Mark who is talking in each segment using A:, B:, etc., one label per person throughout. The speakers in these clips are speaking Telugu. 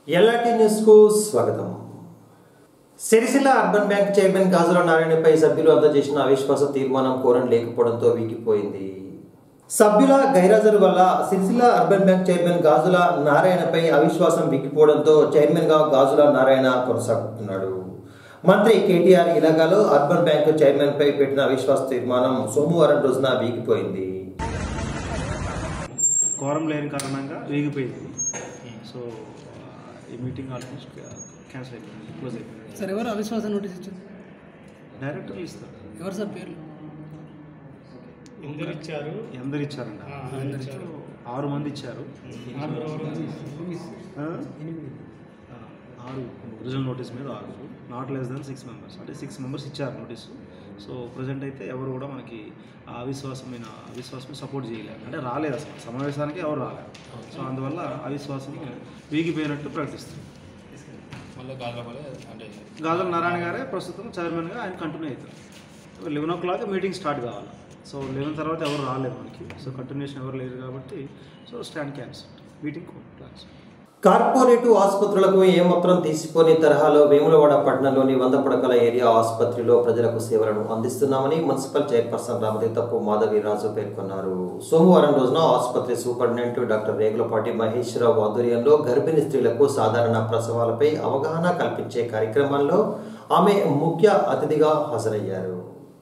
A: ఎల్ఆర్టీ న్యూస్కు స్వాగతం Sircilla urban bank chairman Gajula నారాయణపై సభ్యులు అందజేసిన అవిశ్వాస తీర్మానం కోరని లేకపోవడంతో వీగిపోయింది సభ్యుల గైరాజరు వల్ల Sircilla urban bank chairman Gajula నారాయణపై అవిశ్వాసం వీగిపోవడంతో చైర్మన్గా గాజుల నారాయణ కొనసాగుతున్నాడు మంత్రి కేటీఆర్ ఇలాగాలో అర్బన్ బ్యాంకు చైర్మన్పై పెట్టిన అవిశ్వాస తీర్మానం సోమవారం రోజున వీగిపోయింది
B: కోరం లేని కారణంగా వేగిపోయింది సో ఈ మీటింగ్ ఆల్మోస్ట్ క్యాన్సిల్ అయిపోయింది క్లోజ్ అయిపోయింది
C: సార్ ఎవరు అవిశ్వాస నోటీస్ ఇచ్చింది
B: డైరెక్టర్లు ఇస్తారు
C: ఎవరు సార్ పేర్లు
D: ఎందరు ఇచ్చారు
B: ఎందరు ఇచ్చారంట
D: ఆ, అందరు ఇచ్చారు.
B: ఆరు మంది ఇచ్చారు
D: ఆరు ఎవరు?
B: ఆ? ఆ, ఆరు ఒరిజినల్ నోటీస్ మీద ఆరు not less than six members అంటే సిక్స్ మెంబర్స్ ఇచ్చారు నోటీసు సో ప్రజెంట్ అయితే ఎవరు కూడా మనకి ఆ అవిశ్వాసమైన అవిశ్వాసం సపోర్ట్ చేయలేదు అంటే రాలేదు అసలు సమావేశానికి ఎవరు రాలేదు సో అందువల్ల అవిశ్వాసం వీగిపోయినట్టు ప్రకటిస్తుంది
E: మళ్ళీ గాలపడే అంటే
B: గాజల నారాయణ గారే ప్రస్తుతం చైర్మన్గా ఆయన కంటిన్యూ అవుతారు eleven o'clock meeting start కావాలి సో లెవెన్ తర్వాత ఎవరు రాలేదు మనకి సో కంటిన్యూషన్ ఎవరు లేరు కాబట్టి so stand cancel meeting close
A: corporate ఆసుపత్రులకు ఏమాత్రం తీసిపోని తరహాలో వేములవాడ పట్టణంలోని వంద పడకల ఏరియా ఆసుపత్రిలో ప్రజలకు సేవలను అందిస్తున్నామని మున్సిపల్ చైర్పర్సన్ రామతీతప్పు మాధవి రాజు పేర్కొన్నారు సోమవారం రోజున ఆసుపత్రి సూపరింటెండెంట్ డాక్టర్ రేగులపాటి మహేశ్వరరావు ఆధ్వర్యంలో గర్భిణీ స్త్రీలకు సాధారణ ప్రసవాలపై అవగాహన కల్పించే కార్యక్రమంలో ఆమె ముఖ్య అతిథిగా హాజరయ్యారు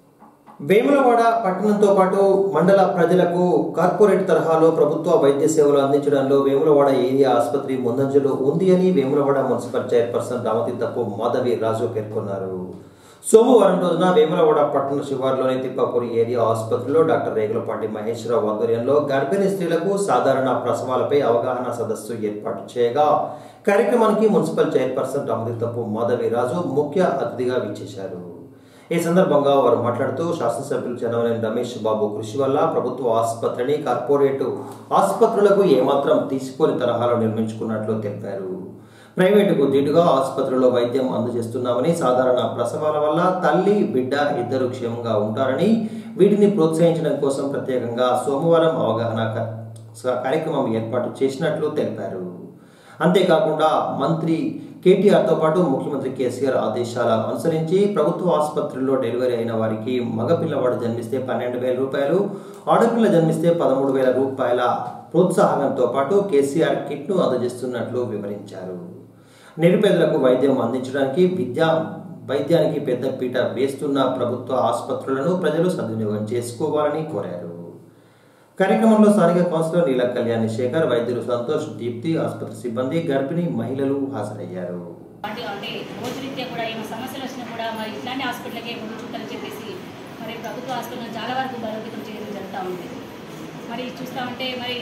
A: వేములవాడ పట్టణంతో పాటు మండల ప్రజలకు కార్పొరేట్ తరహాలో ప్రభుత్వ వైద్య సేవలు అందించడంలో వేములవాడ ఏరియా ఆసుపత్రి ముందంజలో ఉంది అని వేములవాడ మున్సిపల్ చైర్పర్సన్ రామతీతప్పు మాధవి రాజు పేర్కొన్నారు సోమవారం రోజున వేములవాడ పట్టణ శివారులోని తిప్పాపూరి ఏరియా ఆసుపత్రిలో డాక్టర్ రేగులపాటి మహేశ్వరరావు ఆధ్వర్యంలో గర్భిణీ స్త్రీలకు సాధారణ ప్రసవాలపై అవగాహన సదస్సు ఏర్పాటు చేయగా కార్యక్రమానికి మున్సిపల్ చైర్పర్సన్ రామతీతప్పు మాధవి రాజు ముఖ్య అతిథిగా విచ్చేశారు ఈ సందర్భంగా వారు మాట్లాడుతూ శాసనసభ్యులు చనవనేని రమేష్ బాబు కృషి వల్ల ప్రభుత్వ ఆసుపత్రిని కార్పొరేటు ఆసుపత్రులకు ఏమాత్రం తీసుకోని తరహాలో నిర్మించుకున్నట్లు తెలిపారు ప్రైవేటుకు దీటుగా ఆసుపత్రిలో వైద్యం అందజేస్తున్నామని సాధారణ ప్రసవాల వల్ల తల్లి బిడ్డ ఇద్దరు క్షేమంగా ఉంటారని వీటిని ప్రోత్సహించడం కోసం ప్రత్యేకంగా సోమవారం అవగాహన క- కార్యక్రమం ఏర్పాటు చేసినట్లు తెలిపారు అంతేకాకుండా మంత్రి కేటీఆర్తో పాటు ముఖ్యమంత్రి కేసీఆర్ ఆదేశాల అనుసరించి ప్రభుత్వ ఆసుపత్రుల్లో డెలివరీ అయిన వారికి మగపిల్లవాడు జన్మిస్తే పన్నెండు వేల రూపాయలు ఆడపిల్ల జన్మిస్తే పదమూడు వేల రూపాయల ప్రోత్సాహకంతో పాటు కేసీఆర్ కిట్ను అందజేస్తున్నట్లు వివరించారు నిరుపేదలకు వైద్యం అందించడానికి విద్యా వైద్యానికి పెద్దపీట వేస్తున్న ప్రభుత్వ ఆసుపత్రులను ప్రజలు సద్వినియోగం చేసుకోవాలని కోరారు కార్యక్రమంలో స్థానిక కౌన్సిలర్ నీల కళ్యాణి శేఖర్ వైద్యులు సంతోష్ దీప్తి ఆసుపత్రి సిబ్బంది గర్భిణీ మహిళలు హాజరయ్యారు
F: అంటే అంటే రోజురీత్యా కూడా ఏమైనా సమస్యలు వచ్చినా కూడా మరి ఇట్లాంటి హాస్పిటల్కే ముందు చూడాలని చెప్పేసి మరి ప్రభుత్వ హాస్పిటల్ చాలా వరకు బలోపేతం చేయడం జరుగుతూ ఉంది మరి చూస్తూ ఉంటే మరి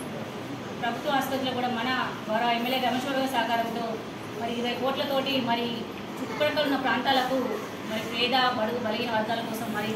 F: ప్రభుత్వ ఆసుపత్రిలో కూడా మన గౌరవ ఎమ్మెల్యే రమేశ్వర గారి సహకారంతో మరి ఇరవై కోట్లతోటి మరి చుట్టుపక్కల ఉన్న ప్రాంతాలకు మరి పేద బడుగు బలిగిన వర్గాల కోసం మరి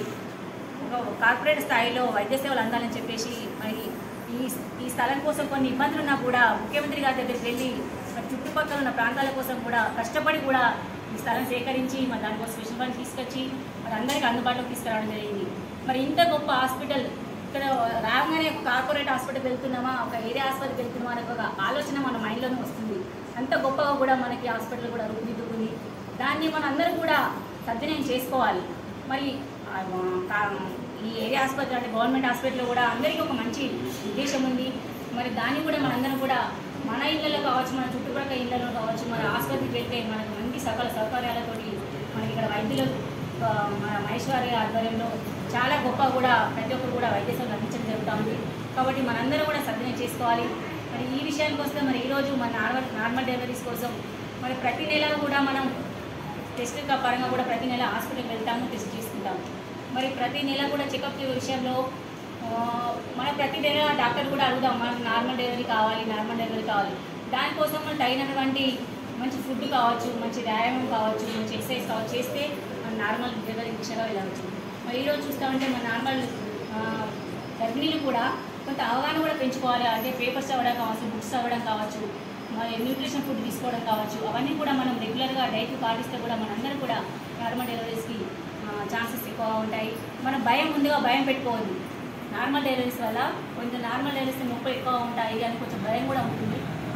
F: ఒక కార్పొరేట్ స్థాయిలో వైద్య సేవలు అందాలని చెప్పేసి మరి ఈ ఈ స్థలం కోసం కొన్ని ఇబ్బందులు ఉన్నా కూడా ముఖ్యమంత్రి గారి దగ్గరికి వెళ్ళి మరి చుట్టుపక్కల ఉన్న ప్రాంతాల కోసం కూడా కష్టపడి కూడా ఈ స్థలం సేకరించి మరి దానికోసం స్పెషల్ ఫండ్ తీసుకొచ్చి మరి అందరికీ అందుబాటులోకి తీసుకురావడం జరిగింది మరి ఇంత గొప్ప హాస్పిటల్ ఇక్కడ రాగానే ఒక కార్పొరేట్ హాస్పిటల్ వెళ్తున్నామా ఒక ఏరియా హాస్పిటల్కి వెళ్తున్నామా అనే ఒక ఆలోచన మన మైండ్లోనే వస్తుంది అంత గొప్పగా కూడా మనకి హాస్పిటల్ కూడా రూపుదిద్దుకుంది దాన్ని మన అందరం కూడా సద్వినియోగం చేసుకోవాలి మరి ఆ, కా- ఈ ఏరియా ఆసుపత్రి అంటే గవర్నమెంట్ హాస్పిటల్లో కూడా అందరికీ ఒక మంచి ఉద్దేశం ఉంది మరి దాన్ని కూడా మనందరం కూడా మన ఇళ్ళలో కావచ్చు మన చుట్టుపక్కల ఇళ్ళలో కావచ్చు మన ఆసుపత్రికి వెళ్తే మనకు మంచి సకల సౌకర్యాలతోటి మనకి ఇక్కడ వైద్యులు ఆ, మన మహేశ్వరి ఆధ్వర్యంలో చాలా గొప్ప కూడా ప్రతి ఒక్కరు కూడా వైద్య సేవలు అందించడం జరుగుతూ ఉంది కాబట్టి మనందరం కూడా సద్వినియోగం చేసుకోవాలి మరి ఈ విషయానికి వస్తే మరి ఈరోజు మన నార్మల్ నార్మల్ డెలివరీస్ కోసం మరి ప్రతి నెల కూడా మనం టెస్ట్ పరంగా కూడా ప్రతి నెల హాస్పిటల్కి వెళ్తాము టెస్ట్ చేసుకుంటాము మరి ప్రతి నెల కూడా చెకప్ విషయంలో ఆ, మనం ప్రతి నెల డాక్టర్ కూడా అడుగుదాం మనకు నార్మల్ డెలివరీ కావాలి నార్మల్ డెలివరీ కావాలి దానికోసం మనం తగినటువంటి మంచి ఫుడ్ కావచ్చు మంచి వ్యాయామం కావచ్చు మంచి ఎక్సర్సైజ్ కావచ్చు చేస్తే మనం నార్మల్ డెలివరీ దిశగా వెళ్ళవచ్చు మరి ఈరోజు చూస్తామంటే మన నార్మల్ ఆ, గర్భిణీలు కూడా కొంత అవగాహన కూడా పెంచుకోవాలి అంటే పేపర్స్ చదవడం కావచ్చు బుక్స్ చదవడం కావచ్చు మరి న్యూట్రిషన్ ఫుడ్ తీసుకోవడం కావచ్చు అవన్నీ కూడా మనం రెగ్యులర్గా డైట్ పాటిస్తే కూడా మనందరం కూడా నార్మల్ డెలివరీస్కి ఛాన్సెస్ ఎక్కువ ఉంటాయి మనం భయం ముందుగా భయం పెట్టుకోవద్దు నార్మల్ డెలివరీస్ వల్ల కొంచెం నార్మల్ డెలివరీస్ నొప్పి ఎక్కువ ఉంటాయి అని కొంచెం భయం కూడా ఉంటుంది ఆ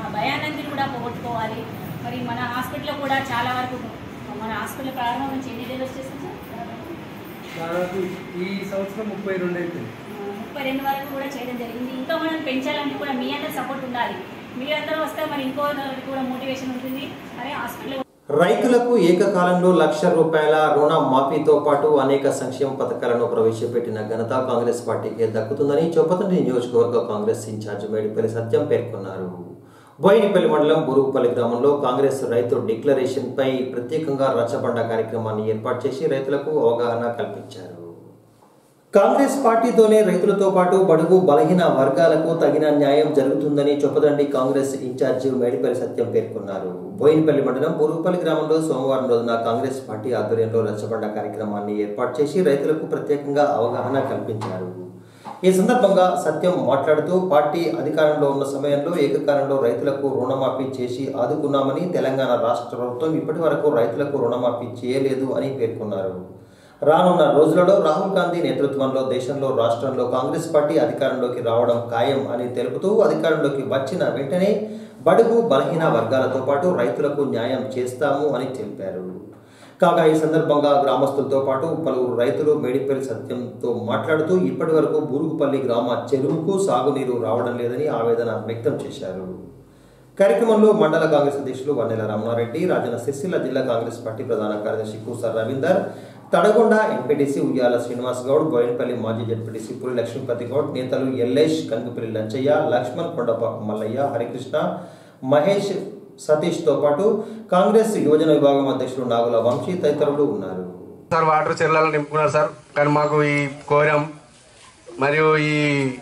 F: ఆ భయానందిని కూడా పోగొట్టుకోవాలి మరి మన హాస్పిటల్లో కూడా చాలా వరకు మన హాస్పిటల్ ప్రారంభం నుంచి ఎన్ని డేలు వచ్చేసింది సార్
D: దాదాపు ఈ సంవత్సరం ముప్పై రెండు అయిపోయింది
F: ముప్పై రెండు వరకు కూడా చేయడం జరిగింది ఇంకా మనం పెంచాలంటే కూడా మీ అందరి సపోర్ట్ ఉండాలి మీరందరూ వస్తే మరి ఇంకో కూడా మోటివేషన్ ఉంటుంది అని హాస్పిటల్
A: రైతులకు ఏకకాలంలో లక్ష రూపాయల రుణ మాఫీతో పాటు అనేక సంక్షేమ పథకాలను ప్రవేశపెట్టిన ఘనత కాంగ్రెస్ పార్టీకి దక్కుతుందని చొప్పతండి నియోజకవర్గ కాంగ్రెస్ ఇన్ఛార్జ్ మేడిపల్లి సత్యం పేర్కొన్నారు బోయినపల్లి మండలం బురుగుపల్లి గ్రామంలో కాంగ్రెస్ రైతు డిక్లరేషన్ పై ప్రత్యేకంగా రచ్చబండ కార్యక్రమాన్ని ఏర్పాటు చేసి రైతులకు అవగాహన కల్పించారు కాంగ్రెస్ పార్టీతోనే రైతులతో పాటు బడుగు బలహీన వర్గాలకు తగిన న్యాయం జరుగుతుందని చొప్పదండి కాంగ్రెస్ ఇన్ఛార్జి మేడిపల్లి సత్యం పేర్కొన్నారు బోయినపల్లి మండలం బురుగుపల్లి గ్రామంలో సోమవారం రోజున కాంగ్రెస్ పార్టీ ఆధ్వర్యంలో రచ్చబండ కార్యక్రమాన్ని ఏర్పాటు చేసి రైతులకు ప్రత్యేకంగా అవగాహన కల్పించారు ఈ సందర్భంగా సత్యం మాట్లాడుతూ పార్టీ అధికారంలో ఉన్న సమయంలో ఏకకాలంలో రైతులకు రుణమాఫీ చేసి ఆదుకున్నామని తెలంగాణ రాష్ట్ర ప్రభుత్వం ఇప్పటి వరకు రైతులకు రుణమాఫీ చేయలేదు అని పేర్కొన్నారు రానున్న రోజులలో రాహుల్ గాంధీ నేతృత్వంలో దేశంలో రాష్ట్రంలో కాంగ్రెస్ పార్టీ అధికారంలోకి రావడం ఖాయం అని తెలుపుతూ అధికారంలోకి వచ్చిన వెంటనే బడుగు బలహీన వర్గాలతో పాటు రైతులకు న్యాయం చేస్తాము అని తెలిపారు కాగా ఈ సందర్భంగా గ్రామస్తులతో పాటు పలువురు రైతులు మేడిపల్లి సత్యంతో మాట్లాడుతూ ఇప్పటి వరకు బూరుగుపల్లి గ్రామ చెరువుకు సాగునీరు రావడం లేదని ఆవేదన వ్యక్తం చేశారు కార్యక్రమంలో మండల కాంగ్రెస్ అధ్యక్షులు వన్నెల రమణారెడ్డి రాజన్న సిరిసిల్ల జిల్లా కాంగ్రెస్ పార్టీ ప్రధాన కార్యదర్శి కూసర్ రవీందర్ తడగొండ ఎంపీటీసీ ఉయ్యాల శ్రీనివాస్ గౌడ్ బోయినపల్లి మాజీ జడ్పీటీసీ పులి లక్ష్మీపతి గౌడ్ నేతలు ఎల్లేష్ కంగుపల్లి లచ్చయ్య లక్ష్మణ్ కొండపాక మల్లయ్య హరికృష్ణ మహేష్ సతీష్తో పాటు కాంగ్రెస్ యువజన విభాగం అధ్యక్షులు నాగుల వంశీ తదితరులు ఉన్నారు
G: సార్ వాటర్ చెర్లలో నింపుకున్నారు సార్ కానీ మాకు ఈ కోరం మరియు ఈ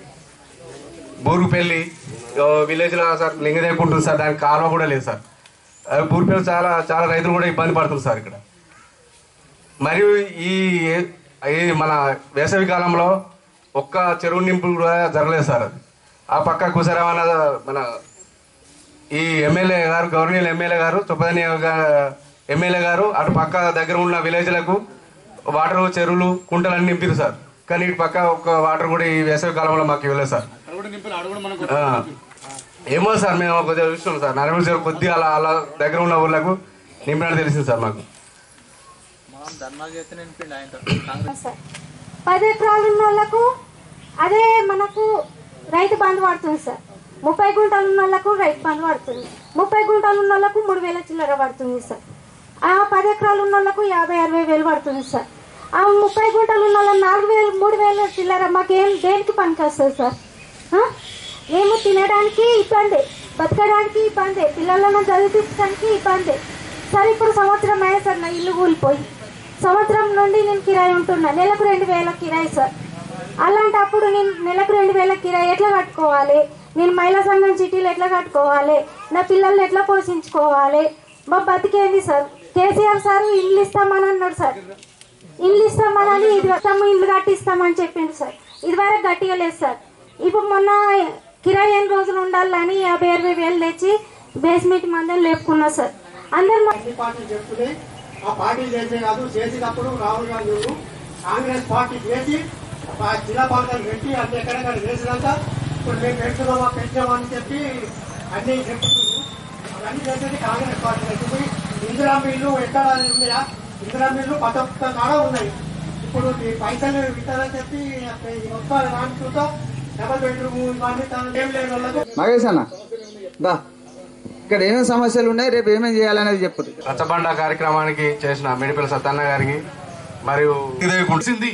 G: బూరుగుపల్లి విలేజ్లో సార్ లింగదేపు ఉంటుంది సార్ దానికి కాలువ కూడా లేదు సార్ అది బూరుగుపల్లి చాలా చాలా రైతులు కూడా ఇబ్బంది పడుతుంది సార్ ఇక్కడ మరియు ఈ ఈ మన వేసవి కాలంలో ఒక్క చెరువు నింపులు కూడా జరగలేదు సార్ అది ఆ పక్క కుసరవాన మన ఈ ఎమ్మెల్యే గారు గవర్నీయులు ఎమ్మెల్యే గారు తుప్పదని ఎమ్మెల్యే గారు అటు పక్క దగ్గర ఉన్న విలేజ్లకు వాటర్ చెరువులు కుంటలు అన్ని నింపారు సార్ కానీ ఇటు పక్క ఒక్క వాటర్ కూడా ఈ వేసవి కాలంలో మాకు ఇవ్వలేదు సార్ ఆ. ఏమో సార్ మేము కొద్దిగా చూస్తున్నాం సార్ నరమల చెరువు కొద్దిగా అలా అలా దగ్గర ఉన్న ఊర్లకు నింపినట్టు తెలిసింది సార్ మాకు
H: సార్ పది ఎకరాలు ఉన్న వాళ్ళకు అదే మనకు రైతు బంధు పడుతుంది సార్ ముప్పై గుంటలు ఉన్న వాళ్ళకు రైతు బంధు పడుతుంది ముప్పై గుంటలు ఉన్న వాళ్ళకు మూడు వేల చిల్లర పడుతుంది సార్ ఆ పది ఎకరాలు ఉన్న వాళ్ళకు యాభై అరవై వేలు పడుతుంది సార్ ఆ ముప్పై గుంటలు ఉన్న వాళ్ళ నాలుగు వేలు మూడు వేల చిల్లర మాకేం దేనికి పనికి వస్తుంది సార్ ఆ? మేము తినడానికి ఇబ్బంది బతకడానికి ఇబ్బంది పిల్లలను చదివించడానికి ఇబ్బంది సార్ ఇప్పుడు సంవత్సరం అయ్యే సార్ నా ఇల్లు కూలిపోయి సంవత్సరం నుండి నేను కిరాయి ఉంటున్నా నెలకు రెండు వేల కిరాయి సార్ అలాంటప్పుడు నేను నెలకు రెండు వేల కిరాయి ఎట్లా కట్టుకోవాలి నేను మహిళా సంఘం చిట్టీలు ఎట్లా కట్టుకోవాలి నా పిల్లల్ని ఎట్లా పోషించుకోవాలి మా బతికేంది సార్ కేసీఆర్ సార్ ఇల్లు ఇస్తామని అన్నాడు సార్ ఇల్లు ఇస్తామని ఇది వస్తాము ఇల్లు కట్టిస్తామని చెప్పిండు సార్ ఇది వరకు గట్టిగా లేదు సార్ ఇప్పుడు మొన్న కిరాయి ఎన్ని రోజులు ఉండాలని యాభై అరవై వేలు తెచ్చి బేస్మెంట్ మందరం లేపుకున్నా సార్ అందరు మా-
I: అన్ని పార్టీలు చెప్తున్నాయి ఆ పార్టీ చేసే కాదు చేసేటప్పుడు రాహుల్ గాంధీ గారు కాంగ్రెస్ పార్టీ చేసి ఆ జిల్లా పాలకలు పెట్టి అన్ని ఎక్కడెక్కడ చేసినాక ఇప్పుడు మేము పెంచుదామా పెంచామని చెప్పి అన్ని చెప్తున్నారు అవన్నీ చేసేది కాంగ్రెస్ పార్టీ ఇప్పుడు ఇందిరా మిల్లు ఎక్కడ ఉన్నాయా ఇందిరా మిల్లు పక్క పక్క కాడ ఉన్నాయి ఇప్పుడు ఈ పైసలు ఇస్తారని చెప్పి మొత్తం రాని చూద్దాం డబల్ బెడ్రూమ్ ఇవన్నీ తనకు ఏం లేని వాళ్ళకు
J: మగేష్ అన్న దా ఇక్కడ ఏమేమి సమస్యలు ఉన్నాయి రేపు ఏమేమి చేయాలనేది చెప్పు
G: రచ్చబండ కార్యక్రమానికి చేసిన మెడిపల్లి సత్తన్న గారికి మరియు
K: తెలిసింది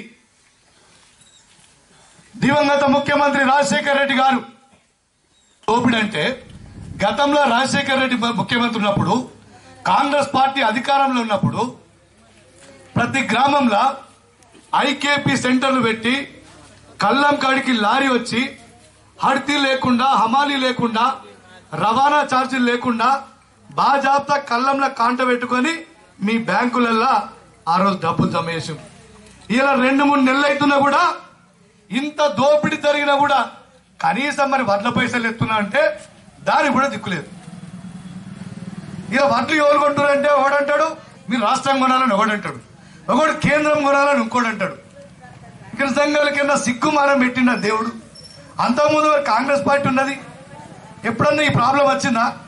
K: దివంగత ముఖ్యమంత్రి రాజశేఖర రెడ్డి గారు దోపిడీ అంటే గతంలో రాజశేఖర రెడ్డి ముఖ్యమంత్రి ఉన్నప్పుడు కాంగ్రెస్ పార్టీ అధికారంలో ఉన్నప్పుడు ప్రతి గ్రామంలో ఐకేపీ సెంటర్లు పెట్టి కల్లం కాడికి లారీ వచ్చి హడ్తీ లేకుండా హమాలీ లేకుండా రవాణా ఛార్జీలు లేకుండా బాజాబ్తా కల్లంలో కాంట పెట్టుకొని మీ బ్యాంకులల్లో ఆ రోజు డబ్బులు జమ చేసి ఇలా రెండు మూడు నెలలు అవుతున్నా కూడా ఇంత దోపిడీ జరిగినా కూడా కనీసం మరి వడ్ల పైసలు ఎత్తున్నా అంటే దానికి కూడా దిక్కులేదు ఇక వడ్లు ఎవరు కొంటారంటే ఒకడంటాడు మీరు రాష్ట్రం కొనాలని ఒకడంటాడు ఒకడు కేంద్రం కొనాలని ఇంకోటి అంటాడు ఇక్కడ సంఘాల కింద సిగ్గుమానం పెట్టిన దేవుడు అంతకుముందు మరి కాంగ్రెస్ పార్టీ ఉన్నది ఎప్పుడన్నా ఈ ప్రాబ్లం వచ్చిందా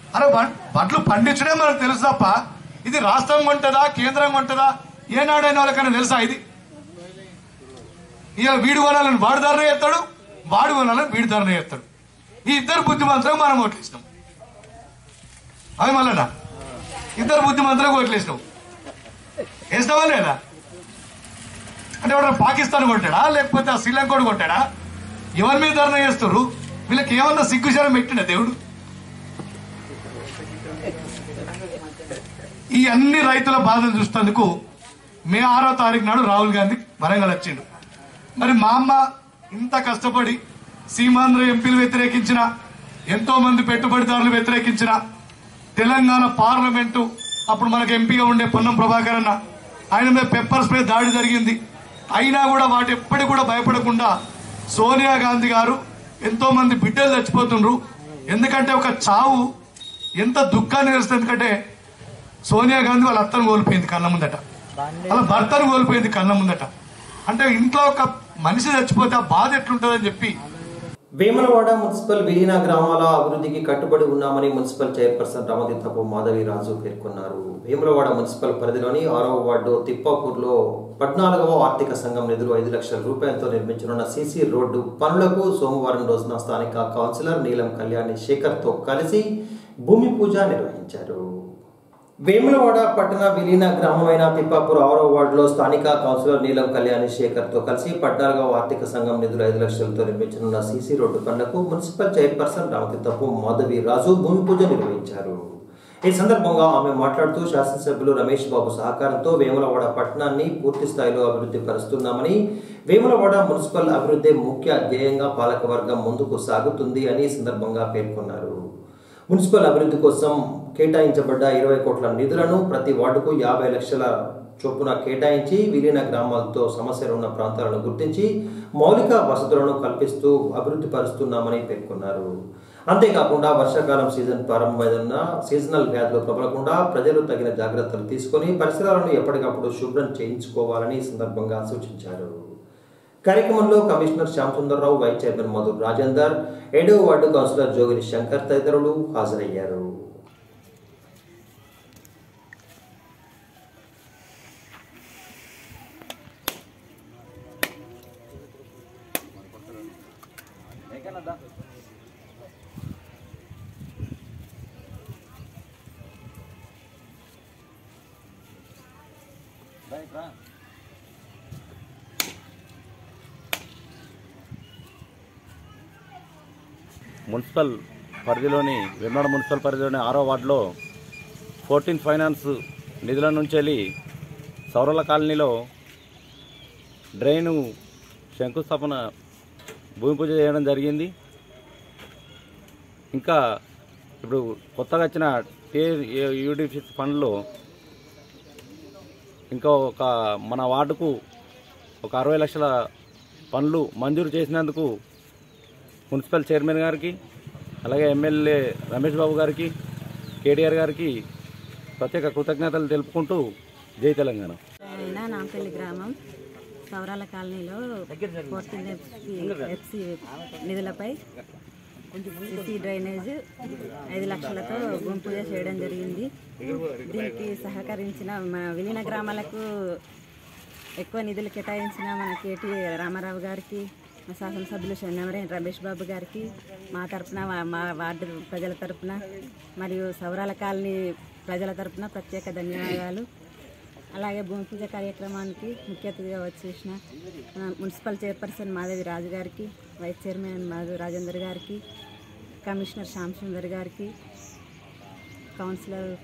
K: అరే బ- వడ్లు పండించడే మనకు తెలుసు తప్ప ఇది రాష్ట్రం కొంటదా కేంద్రం కొంటదా ఏనాడైన వాళ్ళకైనా తెలుసా ఇది ఇవాళ వీడు కొనాలని వాడు ధరణ చేస్తాడు వాడు కొనాలని వీడి ధరణ చేస్తాడు ఈ ఇద్దరు బుద్ధిమంతులకు మనం ఓట్లేసినాం అది మళ్ళా ఇద్దరు బుద్ధిమంతులకు ఓట్లేసినాం వేసినావా లేదా అంటే ఎవడ పాకిస్తాన్ కొట్టాడా లేకపోతే ఆ శ్రీలంక కూడా కొట్టాడా ఎవరి మీద ధర్నా చేస్తారు వీళ్ళకి ఏమన్నా సిగ్గుశరం పెట్టిన దేవుడు ఈ అన్ని రైతుల బాధలు చూసేందుకు మే ఆరో తారీఖు నాడు రాహుల్ గాంధీ వరంగల్ వచ్చిండు మరి మా అమ్మ ఇంత కష్టపడి సీమాంధ్ర ఎంపీలు వ్యతిరేకించిన ఎంతో మంది పెట్టుబడిదారులు వ్యతిరేకించిన తెలంగాణ పార్లమెంటు అప్పుడు మనకు ఎంపీగా ఉండే పొన్నం ప్రభాకర్ అన్న ఆయన మీద పెప్పర్ స్ప్రే దాడి జరిగింది అయినా కూడా వాటి ఎప్పటికి కూడా భయపడకుండా సోనియా గాంధీ గారు ఎంతో మంది బిడ్డలు చచ్చిపోతుండ్రు ఎందుకంటే ఒక చావు ఎంత దుఃఖాన్ని వేస్తుంది ఎందుకంటే సోనియా గాంధీ వాళ్ళ అత్తను కోల్పోయింది కళ్ళ ముందట వాళ్ళ భర్తను కోల్పోయింది కళ్ళ ముందట అంటే ఇంట్లో ఒక మనిషి చచ్చిపోతే ఆ బాధ ఎట్లుంటుందని చెప్పి
A: వేములవాడ మున్సిపల్ విలీన గ్రామాల అభివృద్ధికి కట్టుబడి ఉన్నామని మున్సిపల్ చైర్పర్సన్ రమదిత్తపు మాధవిరాజు పేర్కొన్నారు వేములవాడ మున్సిపల్ పరిధిలోని ఆరవ వార్డు తిప్పాపూర్లో పద్నాలుగవ ఆర్థిక సంఘం నిధులు ఐదు లక్షల రూపాయలతో నిర్మించనున్న సీసీ రోడ్డు పనులకు సోమవారం రోజున స్థానిక కౌన్సిలర్ నీలం కళ్యాణి శేఖర్తో కలిసి భూమి పూజ నిర్వహించారు వేములవాడ పట్టణ విలీన గ్రామమైన తిప్పాపూర్ ఆరో వార్డులో స్థానిక కౌన్సిలర్ నీలం కళ్యాణి శేఖర్ తో కలిసి పద్నాలుగవ ఆర్థిక సంఘం నిధులు ఐదు లక్షలతో నిర్మించనున్న సీసీ రోడ్డు పనులకు మున్సిపల్ చైర్పర్సన్ రామతిత్తపు మాధవి రాజు భూమి పూజ నిర్వహించారు ఈ సందర్భంగా ఆమె మాట్లాడుతూ శాసనసభ్యులు రమేష్ బాబు సహకారంతో వేములవాడ పట్టణాన్ని పూర్తి స్థాయిలో అభివృద్ధి పరుస్తున్నామని వేములవాడ మున్సిపల్ అభివృద్ధి ముఖ్య ధ్యేయంగా పాలకవర్గం ముందుకు సాగుతుంది అని ఈ సందర్భంగా పేర్కొన్నారు మున్సిపల్ అభివృద్ధి కోసం కేటాయించబడ్డ ఇరవై కోట్ల నిధులను ప్రతి వార్డుకు యాభై లక్షల చొప్పున కేటాయించి విలీన గ్రామాలతో సమస్యలు ఉన్న ప్రాంతాలను గుర్తించి మౌలిక వసతులను కల్పిస్తూ అభివృద్ధి పరుస్తున్నామని పేర్కొన్నారు అంతేకాకుండా వర్షాకాలం సీజన్ ప్రారంభమైన సీజనల్ వ్యాధులు ప్రబలకుండా ప్రజలు తగిన జాగ్రత్తలు తీసుకొని పరిసరాలను ఎప్పటికప్పుడు శుభ్రం చేయించుకోవాలని ఈ సందర్భంగా సూచించారు కార్యక్రమంలో commissioner Shyam Sundarrao vice chairman Madhur Rajender ఏడవ వార్డు కౌన్సిలర్ జోగిని శంకర్ తదితరులు హాజరయ్యారు
L: మున్సిపల్ పరిధిలోని వెమ్మడ మున్సిపల్ పరిధిలోని ఆరో వార్డులో ఫోర్టీన్ ఫైనాన్స్ నిధుల నుంచి వెళ్ళి సౌరల కాలనీలో డ్రైను శంకుస్థాపన భూమి పూజ చేయడం జరిగింది ఇంకా ఇప్పుడు కొత్తగా వచ్చిన టే యూడిపి ఫండ్లో ఇంకా ఒక మన వార్డుకు ఒక అరవై లక్షల పనులు మంజూరు చేసినందుకు మున్సిపల్ చైర్మన్ గారికి అలాగే ఎమ్మెల్యే రమేష్ బాబు గారికి కేటీఆర్ గారికి ప్రత్యేక కృతజ్ఞతలు తెలుపుకుంటూ జై తెలంగాణ
M: అయినా నాంపల్లి గ్రామం సౌరాల కాలనీలో ఫోర్టీన్ ఎఫ్సి ఎఫ్సి నిధులపై సిసి డ్రైనేజ్ ఐదు లక్షలతో భూమి పూజ చేయడం జరిగింది దీనికి సహకరించిన మన విలీన గ్రామాలకు ఎక్కువ నిధులు కేటాయించిన మన కేటీ రామారావు గారికి మా శాసనసభ్యులు చెన్నమరేని రమేష్ బాబు గారికి మా తరపున మా- మా వార్డు ప్రజల తరపున మరియు సౌరాల కాలనీ ప్రజల తరపున ప్రత్యేక ధన్యవాదాలు అలాగే భూమి పూజ కార్యక్రమానికి ముఖ్య అతిథిగా వచ్చేసిన మన మున్సిపల్ చైర్పర్సన్ మాధవి రాజు గారికి వైస్ చైర్మన్ మాధవి రాజేందర్ గారికి కమిషనర్ శ్యామ్ సుందర్ గారికి కౌన్సిలర్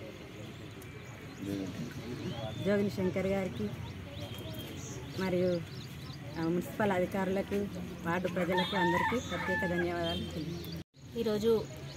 M: జోగిని శంకర్ గారికి మరియు ఆ, మున్సిపల్ అధికారులకు వార్డు ప్రజలకు అందరికీ ప్రత్యేక ధన్యవాదాలు
F: ఈరోజు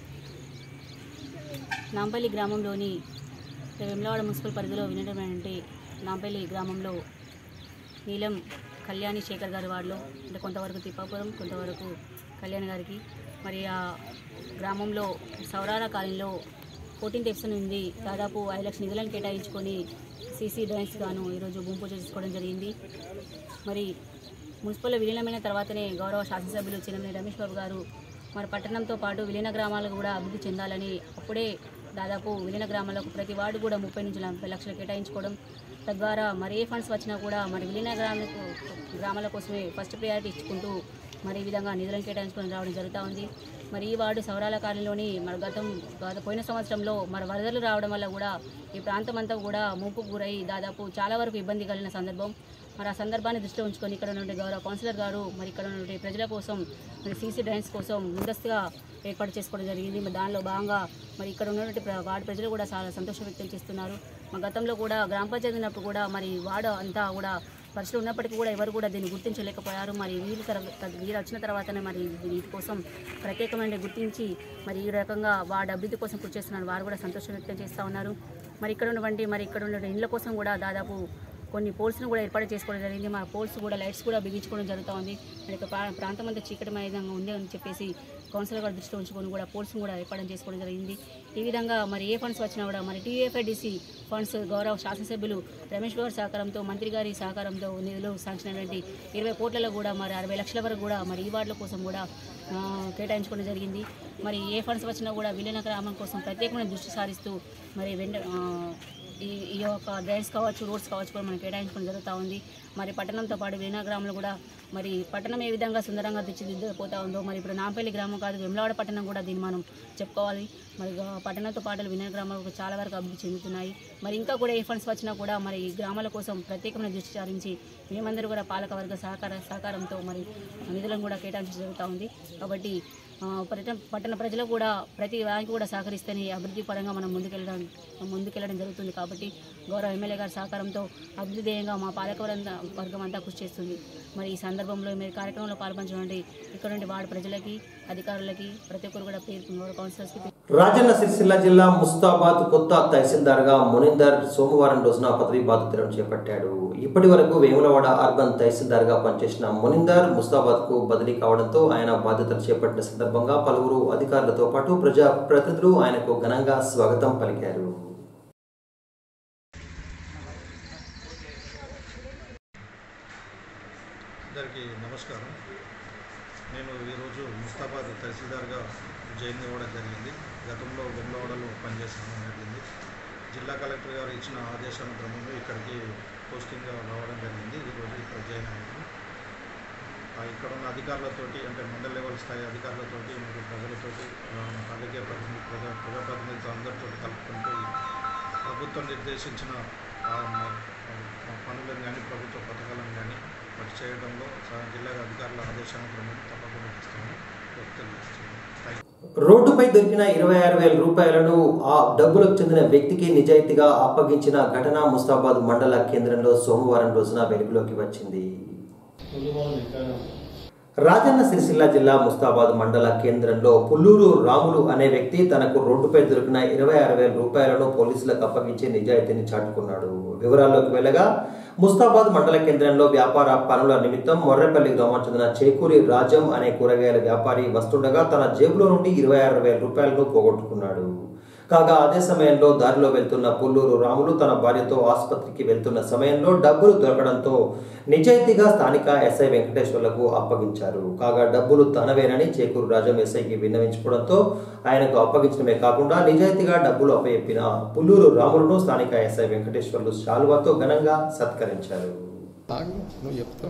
F: నాంపల్లి గ్రామంలోని వెమ్లవాడ మున్సిపల్ పరిధిలో వినటువంటి నాంపల్లి గ్రామంలో నీలం కళ్యాణి శేఖర్ గారి వార్డులో అంటే కొంతవరకు తిప్పాపురం కొంతవరకు కళ్యాణ్ గారికి మరి ఆ గ్రామంలో సౌరార కాలనీలో ఫోర్టీన్త్ ఎప్సన్ ఉంది దాదాపు ఐదు లక్షల నిధులను కేటాయించుకొని సీసీ డ్రైన్స్ గాను ఈరోజు భూమి పూజ చేసుకోవడం జరిగింది మరి మున్సిపల్లో విలీనమైన తర్వాతనే గౌరవ శాసనసభ్యులు చిన్నమని రమేష్ బాబు గారు మరి పట్టణంతో పాటు విలీన గ్రామాలు కూడా అభివృద్ధి చెందాలని అప్పుడే దాదాపు విలీన గ్రామాలకు ప్రతి వార్డు కూడా ముప్పై నుంచి నలభై లక్షలు కేటాయించుకోవడం తద్వారా మరి ఏ ఫండ్స్ వచ్చినా కూడా మరి విలీన గ్రామాలకు గ్రామాల కోసమే ఫస్ట్ ప్రయారిటీ ఇచ్చుకుంటూ మరి ఈ విధంగా నిధులను కేటాయించుకొని రావడం జరుగుతూ ఉంది మరి ఈ వార్డు సౌరాల కాలనీలోని మరి గతం గత పోయిన సంవత్సరంలో మరి వరదలు రావడం వల్ల కూడా ఈ ప్రాంతం అంతా కూడా ముంపుకు గురై దాదాపు చాలా వరకు ఇబ్బంది కలిగిన సందర్భం మరి ఆ సందర్భాన్ని దృష్టిలో ఉంచుకొని ఇక్కడ నుండి గౌరవ కౌన్సిలర్ గారు మరి ఇక్కడ నుండి ప్రజల కోసం మరి సీసీ డ్రైన్స్ కోసం ముందస్తుగా ఏర్పాటు చేసుకోవడం జరిగింది మరి దానిలో భాగంగా మరి ఇక్కడ ఉన్నటువంటి ప్ర- వార్డు ప్రజలు కూడా చాలా సంతోషం వ్యక్తం చేస్తున్నారు మా గతంలో కూడా గ్రామ పంచాయతీ ఉన్నప్పుడు కూడా మరి వార్డు అంతా కూడా పరిస్థితులు ఉన్నప్పటికీ కూడా ఎవరు కూడా దీన్ని గుర్తించలేకపోయారు మరి వీరు తర వీరు వచ్చిన తర్వాతనే మరి వీటి కోసం ప్రత్యేకమైన గుర్తించి మరి ఈ రకంగా వార్డు అభివృద్ధి కోసం కృషి చేస్తున్నారు వారు కూడా సంతోషం వ్యక్తం చేస్తూ ఉన్నారు మరి ఇక్కడ ఉన్నటువంటి మరి ఇక్కడ ఉన్న ఇండ్ల కోసం కూడా దాదాపు కొన్ని పోల్స్ను కూడా ఏర్పాటు చేసుకోవడం జరిగింది మా పోల్స్ కూడా లైట్స్ కూడా బిగించుకోవడం జరుగుతూ ఉంది మరి ఇక ప్రా- ప్రాంతం అంతా చీకటిమయ విధంగా ఉంది అని చెప్పేసి కౌన్సిలర్ గారు దృష్టిలో ఉంచుకొని కూడా పోల్స్ కూడా ఏర్పాటు చేసుకోవడం జరిగింది ఈ విధంగా మరి ఏ ఫండ్స్ వచ్చినా కూడా మరి టీఎఫ్ఐడిసి ఫండ్స్ గౌరవ శాసనసభ్యులు రమేష్ గారి సహకారంతో మంత్రి గారి సహకారంతో నిధులు శాంక్షన్ అయినటువంటి ఇరవై కోట్లలో కూడా మరి అరవై లక్షల వరకు కూడా మరి ఈ వార్డుల కోసం కూడా ఆ, కేటాయించుకోవడం జరిగింది మరి ఏ ఫండ్స్ వచ్చినా కూడా విలీన గ్రామం కోసం ప్రత్యేకమైన దృష్టి సారిస్తూ మరి వెంట ఆ, ఈ ఈ యొక్క డ్రైన్స్ కావచ్చు రోడ్స్ కావచ్చు కూడా మనం కేటాయించుకోవడం జరుగుతూ ఉంది మరి పట్టణంతో పాటు విలీన గ్రామంలో కూడా మరి పట్టణం ఏ విధంగా సుందరంగా తీర్చిదిద్దిపోతా ఉందో మరి ఇప్పుడు నాంపల్లి గ్రామం కాదు వెమ్లవాడ పట్టణం కూడా దీన్ని మనం చెప్పుకోవాలి మరి గా- పట్టణంతో పాటు విలీన గ్రామాలకు చాలా వరకు అభివృద్ధి చెందుతున్నాయి మరి ఇంకా కూడా ఏ ఫండ్స్ వచ్చినా కూడా మరి ఈ గ్రామాల కోసం ప్రత్యేకమైన దృష్టి సారించి మేమందరూ కూడా పాలకవర్గ సహకార సహకారంతో మరి నిధులను కూడా కేటాయించడం జరుగుతూ ఉంది కాబట్టి ఆ, పట్టణ పట్టణ ప్రజలు కూడా ప్రతి వారికి కూడా సహకరిస్తేనే ఈ అభివృద్ధి పరంగా మనం ముందుకెళ్ళడం ముందుకెళ్ళడం జరుగుతుంది కాబట్టి గౌరవ ఎమ్మెల్యే గారి సహకారంతో అభివృద్ధి ధ్యేయంగా మా పాలకవర్గ వర్గం అంతా కృషి చేస్తుంది మరి ఈ సందర్భంలో మీరు కార్యక్రమంలో పాల్పంచినటువంటి ఇక్కడ నుండి వార్డు ప్రజలకి అధికారులకి ప్రతి ఒక్కరు కూడా పేరు గౌరవ కౌన్సిలర్స్కి
A: రాజన్న సిరిసిల్ల జిల్లా ముస్తాబాద్ కొత్త తహసీల్దార్గా మునిందర్ సోమవారం రోజున పదవి బాధ్యతలను చేపట్టాడు ఇప్పటి వరకు వేములవాడ అర్బన్ తహసీల్దార్గా పనిచేసిన మునిందర్ ముస్తాబాద్కు బదిలీ కావడంతో ఆయన బాధ్యతలు చేపట్టిన సందర్భంగా పలువురు అధికారులతో పాటు ప్రజా ప్రతినిధులు ఆయనకు ఘనంగా స్వాగతం పలికారు
N: అందరికీ నమస్కారం నేను ఈరోజు ముస్తాబాద్ తహసీల్దార్గా జైన్ ఇవ్వడం జరిగింది గతంలో వెమ్లవాడలో పనిచేసడం జరిగింది జిల్లా కలెక్టర్ గారు ఇచ్చిన ఆదేశాల క్రమంలో ఇక్కడికి పోస్టింగ్ రావడం జరిగింది ఈరోజు ఇక్కడ జాయిన్ అయ్యాను ఆ, ఇక్కడ ఉన్న అధికారులతోటి అంటే మండల లెవెల్ స్థాయి అధికారులతోటి మరియు ప్రజలతోటి ఆ, రాజకీయ ప్రతినిధి ప్రజా ప్రజాప్రతినిధులతో అందరితో కలుపుకుంటూ ఈ ప్రభుత్వం నిర్దేశించిన ఆ, మ- ఆ పనులను కానీ ప్రభుత్వ పథకాలను కానీ వాటి చేయడంలో స- జిల్లా అధికారుల ఆదేశాల క్రమం తప్పకుండా చేస్తామని వ్యక్తం చేస్తున్నాను థ్యాంక్ యూ.
A: రోడ్డుపై దొరికిన ఇరవై ఆరు వేల రూపాయలను ఆ డబ్బులకు చెందిన వ్యక్తికి నిజాయితీగా అప్పగించిన ఘటన ముస్తాబాద్ మండల కేంద్రంలో సోమవారం రోజున వెలుగులోకి వచ్చింది రాజన్న సిరిసిల్ల జిల్లా ముస్తాబాద్ మండల కేంద్రంలో పుల్లూరు రాములు అనే వ్యక్తి తనకు రోడ్డుపై దొరికిన ఇరవై ఆరు వేల రూపాయలను పోలీసులకు అప్పగించి నిజాయితీని చాటుకున్నాడు వివరాల్లోకి వెళ్ళగా ముస్తాబాద్ మండల కేంద్రంలో వ్యాపార పనుల నిమిత్తం మొర్రెపల్లి గ్రామం చెందిన చేకూరి రాజం అనే కూరగాయల వ్యాపారి వస్తుండగా తన జేబులో నుండి ఇరవై ఆరు వేల రూపాయలను పోగొట్టుకున్నాడు కాగా అదే సమయంలో దారిలో వెళ్తున్న పుల్లూరు రాములు తన భార్యతో ఆసుపత్రికి వెళ్తున్న సమయంలో డబ్బులు దొరకడంతో నిజాయితీగా స్థానిక ఎస్ఐ వెంకటేశ్వర్లకు అప్పగించారు కాగా డబ్బులు తనవేనని చేకూరు రాజం ఎస్ఐకి విన్నవించుకోవడంతో ఆయనకు అప్పగించడమే కాకుండా నిజాయితీగా డబ్బులు అప్పచెప్పిన పుల్లూరు రాములను స్థానిక ఎస్ఐ వెంకటేశ్వర్లు శాలువాతో ఘనంగా సత్కరించారు
E: నువ్వు చెప్తావు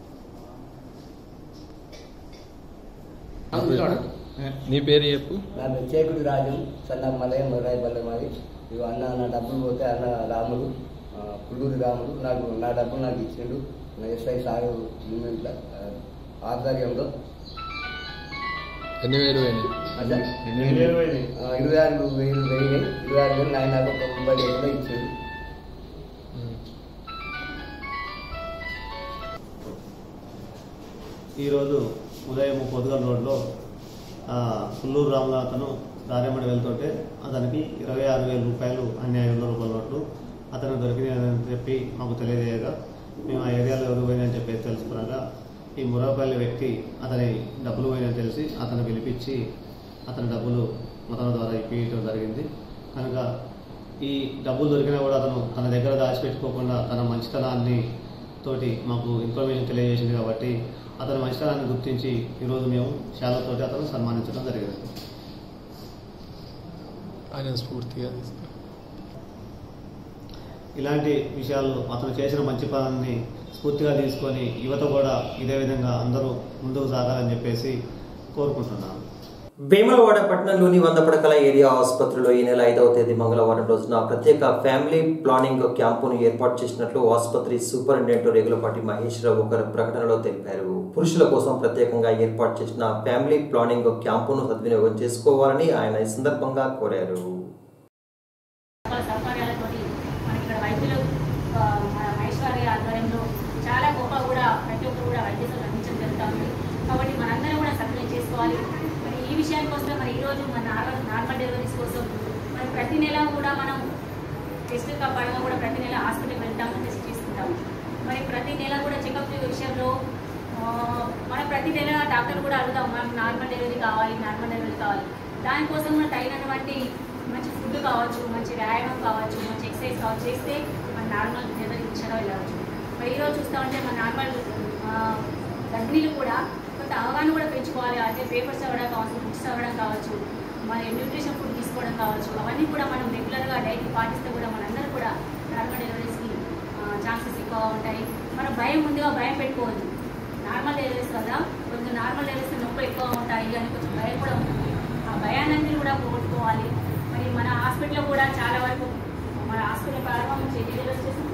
E: నీ పేరు చెప్పు
O: నా పేరు చేకుడి రాజు సన్న మలయ మొరాయిపల్లె మాది ఇవి అన్న నా డబ్బులు పోతే అన్న రాముడు ఆ, పుల్లూరి రాముడు నాకు నా డబ్బులు నాకు ఇచ్చిండు నా ఎస్ఐ సారు మూమెంట్ల ఆధ్వర్యంలో
E: ఎన్ని వేలు పోయినాయి
O: అదే.
E: ఎన్ని వేలు పోయినాయి?
O: ఆ, ఇరవై ఆరు వేలు వెయ్యి ఇరవై ఆరు వేలు నాయన నాకు ఒక ముప్పై వేలు కూడా ఇచ్చిండు
P: ఈరోజు ఉదయం పొద్దుగల రోడ్లో ఆ, పుల్లూరు రాములు అతను దారేమడి వెళ్తుంటే అతనికి ఇరవై ఆరు వేల రూపాయలు అన్యాయ వందల రూపాయల నోట్లు అతను దొరికినాయని చెప్పి మాకు తెలియజేయగా మేము ఆ ఏరియాలో ఎవరు పోయినని చెప్పి తెలుసుకున్నాక ఈ మురపల్లి వ్యక్తి అతని డబ్బులు పోయినని తెలిసి అతను పిలిపించి అతని డబ్బులు మొత్తం ద్వారా ఇప్పించడం జరిగింది కనుక ఈ డబ్బులు దొరికినా కూడా అతను తన దగ్గర దాచిపెట్టుకోకుండా తన మంచితనాన్ని తోటి మాకు ఇన్ఫర్మేషన్ తెలియజేసింది కాబట్టి అతని మంచితనాన్ని గుర్తించి ఈరోజు మేము శాలతోటి అతను సన్మానించడం జరిగింది
E: ఆయన స్ఫూర్తిగా
P: ఇలాంటి విషయాలు అతను చేసిన మంచి పనాన్ని స్ఫూర్తిగా తీసుకొని యువత కూడా ఇదే విధంగా అందరూ ముందుకు సాగాలని చెప్పేసి కోరుకుంటున్నాను
A: వేములవాడ పట్టణంలోని వంద పడకల ఏరియా ఆసుపత్రిలో ఈ నెల ఐదవ తేదీ మంగళవారం రోజున ప్రత్యేక ఫ్యామిలీ ప్లానింగ్ క్యాంపును ఏర్పాటు చేసినట్లు ఆసుపత్రి సూపరింటెండెంట్ రేగులపాటి మహేష్ రావు ఒక ప్రకటనలో తెలిపారు పురుషుల కోసం ప్రత్యేకంగా ఏర్పాటు చేసిన ఫ్యామిలీ ప్లానింగ్ క్యాంపును సద్వినియోగం చేసుకోవాలని ఆయన ఈ సందర్భంగా కోరారు
F: రకాల సౌకర్యాలతోటి మనకి ఇక్కడ వైద్యులు ఆ, మన మహేశ్వరి ఆధ్వర్యంలో చాలా గొప్ప కూడా ప్రతి ఒక్కరు కూడా వైద్య సేవలు అందించడం జరుగుతూ ఉంది కాబట్టి మనందరం కూడా సక్రియం చేసుకోవాలి మరి ఈ విషయానికి వస్తే మరి ఈరోజు మన నార్మల్ నార్మల్ డెలివరీస్ కోసం మరి ప్రతి నెల కూడా మనం టెస్ట్ పరంగా కూడా ప్రతి నెల హాస్పిటల్కి వెళ్తాము టెస్ట్ చేసుకుంటాము మరి ప్రతి నెల కూడా చెకప్ విషయంలో ఆ, మనం ప్రతి నెల డాక్టర్ కూడా అడుగుతాం మనం నార్మల్ డెలివరీ కావాలి నార్మల్ డెలివరీ కావాలి దానికోసం కూడా తగినటువంటి మంచి ఫుడ్ కావచ్చు మంచి వ్యాయామం కావచ్చు మంచి ఎక్సర్సైజ్ కావచ్చు చేస్తే మన నార్మల్ డెలివరీ దిశగా వెళ్ళవచ్చు మరి ఈరోజు చూస్తూ ఉంటే మన నార్మల్ గర్భిణీలు కూడా కొంత అవగాహన కూడా పెంచుకోవాలి అంటే పేపర్స్ చదవడం కావచ్చు బుక్స్ చదవడం కావచ్చు మరి న్యూట్రిషన్ ఫుడ్ తీసుకోవడం కావచ్చు అవన్నీ కూడా మనం రెగ్యులర్గా డైట్ పాటిస్తే కూడా మనందరూ కూడా నార్మల్ డెలివరీస్కి ఛాన్సెస్ ఎక్కువ ఉంటాయి మనం భయం ముందుగా భయం పెట్టుకోవద్దు నార్మల్ డెలివరీస్ కదా కొంచెం నార్మల్ డెలివరీస్ నొప్పులు ఎక్కువ ఉంటాయి అని కొంచెం భయం కూడా ఉంటుంది ఆ భయాన్ని కూడా పోగొట్టుకోవాలి మరి మన హాస్పిటల్లో కూడా చాలా వరకు మన హాస్పిటల్ ప్రారంభం నుంచి ఎన్ని డెలివరీస్ చేస్తాం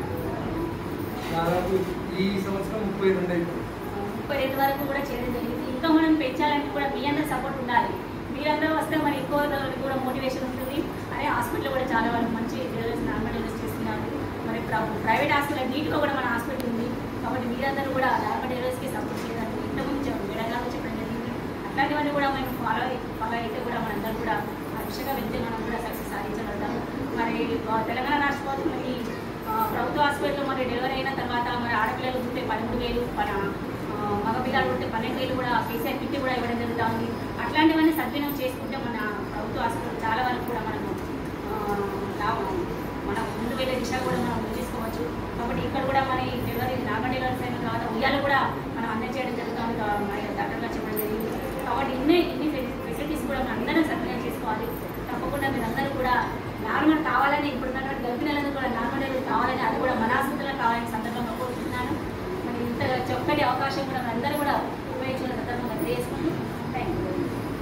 D: దాదాపు ఈ సంవత్సరం ముప్పై రెండు అయిపోయింది
F: ముప్పై రెండు వరకు కూడా చేయడం జరిగింది ఇంకా మనం పెంచాలంటే కూడా మీ అందరి సపోర్ట్ ఉండాలి మీరందరూ వస్తే మరి ఎక్కువ రోజులకి కూడా మోటివేషన్ ఉంటుంది అదే హాస్పిటల్ కూడా చాలా వరకు మంచి డెలివరీస్ నార్మల్ డెలివరీస్ చేస్తున్నారు మరి ప్ర- ప్రైవేట్ హాస్పిటల్ నీట్గా కూడా మన హాస్పిటల్ ఉంది కాబట్టి మీరందరూ కూడా నార్మల్ డెలివరీస్కి సపోర్ట్ చేయడానికి ఇంతకుముందు చెప్ప- మేడంగా చెప్పడం జరిగింది అట్లాంటివన్నీ కూడా మేము ఫాలో ఫాలో అయితే కూడా మనందరూ కూడా ఆ దిశగా వెళ్తే మనం కూడా సక్సెస్ సాధించగలుగుతాం మరి ఆ, తెలంగాణ రాష్ట్ర ప్రభుత్వం మరి ఆ, ప్రభుత్వ హాస్పిటల్ మరి డెలివరీ అయిన తర్వాత మరి ఆడపిల్లలు ఉంటే పదమూడు వేలు మన ఆ, మగపిల్లలు ఉంటే పన్నెండు వేలు కూడా కేసీఆర్ కిట్ కూడా ఇవ్వడం జరుగుతూ ఉంది అట్లాంటివన్నీ సద్వినియోగం చేసుకుంటే మన ప్రభుత్వ హాస్పిటల్ చాలా వరకు కూడా మనము ఆ, లాభం మన ముందు వెళ్ళే దిశ కూడా మనం ముందు తీసుకోవచ్చు కాబట్టి ఇక్కడ కూడా మన ఈ డెలివరీ నార్మల్ డెలివరీస్ అయిన తర్వాత ఉయ్యాలు కూడా మనం అందజేయడం జరుగుతుంది కా- మరి డాక్టర్ గారు చెప్పడం జరిగింది కాబట్టి ఇన్ని ఇన్ని ఫెసిలిటీస్ కూడా మనం అందరం సద్వినియోగం చేసుకోవాలి తప్పకుండా మీరందరూ కూడా నార్మల్ కావాలని ఇప్పుడు ఉన్నటువంటి గర్భిణీలందరూ కూడా నార్మల్ డెలివరీ కావాలని అది కూడా మన హాస్పిటల్లో కావాలని సందర్భంగా కోరుకుంటున్నాను మరి ఇంత చక్కటి అవకాశం కూడా అందరూ కూడా ఉపయోగించిన సందర్భంగా తెలియజేసుకుంటూ థ్యాంక్ యూ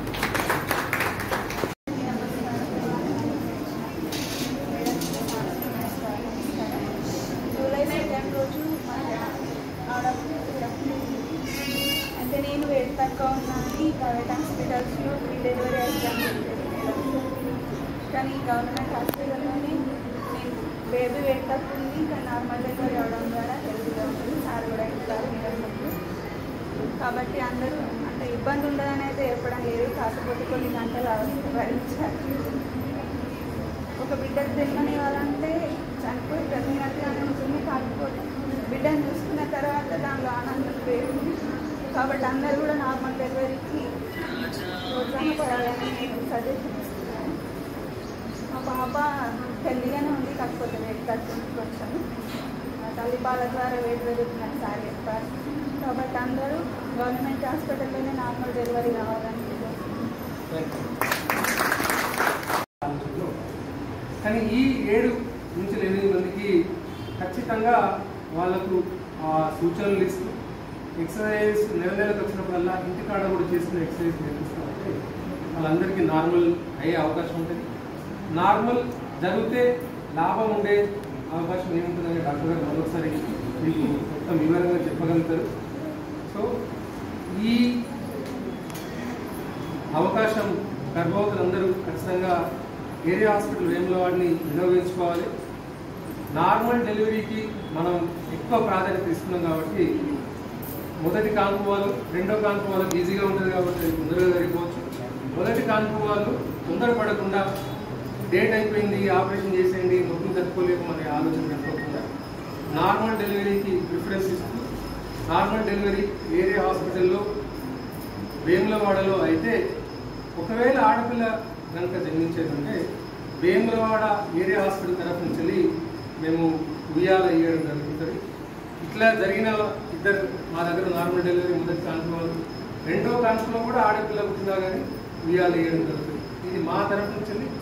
Q: జూలై సెకండ్ రోజు మన ఆడపిల్ల అంటే నేను వెయిట్ తక్కువ ఉన్నానని ప్రైవేట్ హాస్పిటల్స్లో ఫ్రీ డెలివరీ అవుతాను కానీ గవర్నమెంట్ హాస్పిటల్లోనే నేను బేబీ వెయిట్ తక్కువ ఉంది ఇంకా నార్మల్ డెలివరీ అవడం ద్వారా హెల్తీగా ఉంటుంది సార్ కూడా ఇస్తారు మీరు కాబట్టి అందరూ అంటే ఇబ్బంది ఉండదని అయితే చెప్పడం లేదు కాకపోతే కొన్ని గంటలు భరించాలి ఒక బిడ్డకు జన్మనివ్వాలంటే చనిపోయి బ్రతికినట్టుగానే ఉంటుంది కాకపోతే బిడ్డను చూసుకున్న తర్వాత దానిలో ఆనందం వేరు కాబట్టి అందరూ కూడా నార్మల్ డెలివరీకి ప్రోత్సాహపడాలని నేను సజెషన్ ఇస్తున్నాను మా పాప హెల్దీగానే ఉంది కాకపోతే వెయిట్ తగ్గుతుంది కొంచెం ఆ తల్లిపాల ద్వారా వెయిట్ పెరుగుతుందని సార్ చెప్పారు కాబట్టి అందరూ గవర్నమెంట్ హాస్పిటల్లోనే నార్మల్ డెలివరీ కావాలని
D: కానీ ఈ ఏడు నుంచి ఎనిమిది మందికి ఖచ్చితంగా వాళ్ళకు ఆ సూచనలు ఇస్తూ ఎక్సర్సైజ్ నెల నెలకు వచ్చినప్పుడల్లా ఇంటికాడ కూడా చేసుకునే ఎక్సర్సైజ్ నేర్పిస్తామంటే వాళ్ళందరికీ నార్మల్ అయ్యే అవకాశం ఉంటుంది నార్మల్ జరిగితే లాభం ఉండే అవకాశం ఏముంటుందని డాక్టర్ గారు మరొకసారి మీకు మొత్తం వివరంగా చెప్పగలుగుతారు సో ఈ అవకాశం గర్భవతులందరూ ఖచ్చితంగా ఏరియా హాస్పిటల్ వేములవాడిని వినియోగించుకోవాలి నార్మల్ డెలివరీకి మనం ఎక్కువ ప్రాధాన్యత ఇస్తున్నాం కాబట్టి మొదటి కాన్పు వాళ్ళు రెండో కాన్పు వాళ్ళకి ఈజీగా ఉంటుంది కాబట్టి అది తొందరగా జరిగిపోవచ్చు మొదటి కాన్పు వాళ్ళు తొందరపడకుండా డేట్ అయిపోయింది ఆపరేషన్ చేసేయండి నొప్పులు తట్టుకోలేము అనే ఆలోచన పెట్టుకోకుండా నార్మల్ డెలివరీకి ప్రిఫరెన్స్ ఇస్తూ నార్మల్ డెలివరీ వేరే హాస్పిటల్లో వేములవాడలో అయితే ఒకవేళ ఆడపిల్ల కనుక జన్మించేదంటే వేములవాడ ఏరియా హాస్పిటల్ తరఫు నుంచి వెళ్ళి మేము ఉయ్యాల ఇవ్వడం జరుగుతుంది ఇట్లా జరిగిన ఇద్దరు మా దగ్గర నార్మల్ డెలివరీ మొదటి కాన్పు వాళ్ళు రెండో కాన్పులో కూడా ఆడపిల్ల పుట్టినా కానీ ఉయ్యాల ఇవ్వడం జరుగుతుంది ఇది మా తరఫు నుంచి వెళ్ళి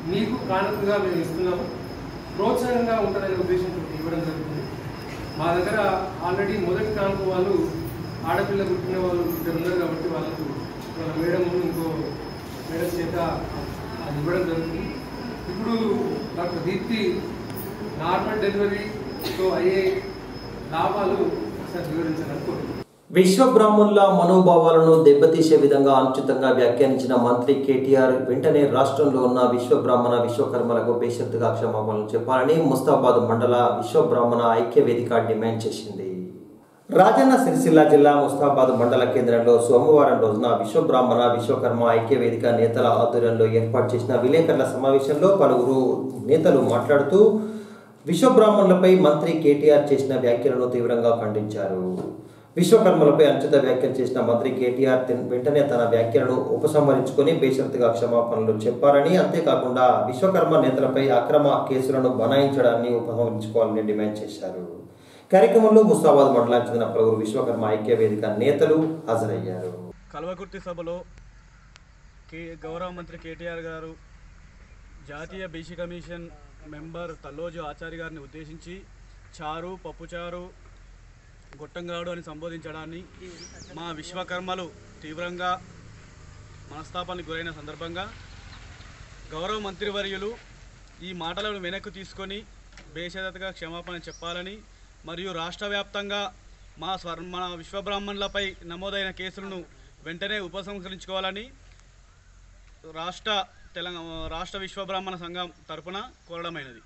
D: మీకు కానుకగా మేము ఇస్తున్నాము ప్రోత్సాహంగా ఉంటుందనే ఉద్దేశంతో ఇవ్వడం జరుగుతుంది మా దగ్గర ఆల్రెడీ మొదటి కానుక వాళ్ళు ఆడపిల్ల పుట్టిన వాళ్ళు ఇద్దరు ఉన్నారు కాబట్టి వాళ్ళకు వాళ్ళ మేడం ఇంకో మేడం చేత అది ఇవ్వడం జరుగుతుంది ఇప్పుడు డాక్టర్ దీప్తి నార్మల్ డెలివరీతో అయ్యే లాభాలు ఒకసారి వివరించాలని కోరుతున్నాను
A: విశ్వ బ్రాహ్మణుల మనోభావాలను దెబ్బతీసే విధంగా అనుచితంగా వ్యాఖ్యానించిన మంత్రి కేటీఆర్ వెంటనే రాష్ట్రంలో ఉన్న విశ్వ బ్రాహ్మణ విశ్వకర్మలకు బేషరతుగా క్షమాపణలు చెప్పాలని ముస్తాబాద్ మండల విశ్వ బ్రాహ్మణ ఐక్య వేదిక డిమాండ్ చేసింది రాజన్న సిరిసిల్ల జిల్లా ముస్తాబాద్ మండల కేంద్రంలో సోమవారం రోజున విశ్వ బ్రాహ్మణ విశ్వకర్మ ఐక్య వేదిక నేతల ఆధ్వర్యంలో ఏర్పాటు చేసిన విలేకరుల సమావేశంలో పలువురు నేతలు మాట్లాడుతూ విశ్వ బ్రాహ్మణులపై మంత్రి కేటీఆర్ చేసిన వ్యాఖ్యలను తీవ్రంగా ఖండించారు విశ్వకర్మలపై అనుచిత వ్యాఖ్యలు చేసిన మంత్రి కేటీఆర్ తిన్- వెంటనే తన వ్యాఖ్యలను ఉపసంహరించుకొని బేషరతుగా క్షమాపణలు చెప్పారని అంతేకాకుండా విశ్వకర్మ నేతలపై అక్రమ కేసులను బనాయించడాన్ని ఉపసంహరించుకోవాలని డిమాండ్ చేశారు కార్యక్రమంలో ముస్తాబాద్ మండలానికి చెందిన పలువురు విశ్వకర్మ ఐక్య వేదిక నేతలు హాజరయ్యారు
R: కల్వకుర్తి సభలో కే గౌరవ మంత్రి కేటీఆర్ గారు జాతీయ BC commission member Thalloju Achari గారిని ఉద్దేశించి చారు పప్పుచారు గొట్టంగాడు అని సంబోధించడాన్ని మా విశ్వకర్మలు తీవ్రంగా మనస్తాపానికి గురైన సందర్భంగా గౌరవ మంత్రివర్యులు ఈ మాటలను వెనక్కు తీసుకొని బేషరతుగా క్షమాపణ చెప్పాలని మరియు రాష్ట్ర వ్యాప్తంగా మా స్వర్ మన విశ్వబ్రాహ్మణులపై నమోదైన కేసులను వెంటనే ఉపసంహరించుకోవాలని రాష్ట్ర తెలంగాణ రాష్ట్ర విశ్వబ్రాహ్మణ సంఘం తరపున కోరడమైనది